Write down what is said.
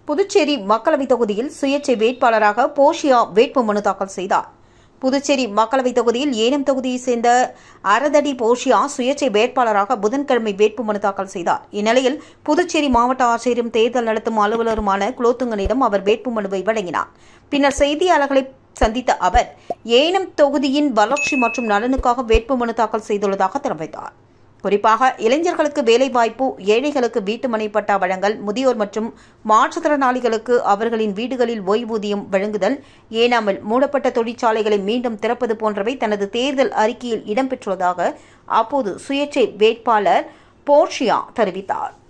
புதுச்சேரி மக்களவைத் தொகுதியில் சுயேட்சை வேட்பாளராக போஷியா வேட்புமனு தாக்கல் செய்தார் புதுச்சேரி மக்களவைத் தொகுதியில் ஏனம் தொகுதியைச் சேர்ந்த அரதடி போஷியா சுயேட்சை வேட்பாளராக புதன்கிழமை வேட்புமனு தாக்கல் செய்தார் இந்நிலையில் புதுச்சேரி மாவட்ட ஆட்சியரும் தேர்தல் நடத்தும் அலுவலருமான குலோத்துங்கனிடம் அவர் வேட்புமனுவை வழங்கினார் பின்னர் செய்தியாளர்களை சந்தித்த அவர் ஏனம் தொகுதியின் வளர்ச்சி மற்றும் நலனுக்காக வேட்புமனு தாக்கல் செய்துள்ளதாக தெரிவித்தார் குறிப்பாக இளைஞர்களுக்கு வேலைவாய்ப்பு ஏழைகளுக்கு வீட்டுமனை பட்டா வழங்கல் முதியோர் மற்றும் மாற்றுத்திறனாளிகளுக்கு அவர்களின் வீடுகளில் ஓய்வூதியம் வழங்குதல் ஏனாமல் மூடப்பட்ட தொழிற்சாலைகளை மீண்டும் திறப்பது போன்றவை தனது தேர்தல் அறிக்கையில் இடம்பெற்றுள்ளதாக அப்போது சுயேட்சை வேட்பாளர் போர்ஷியா தெரிவித்தார்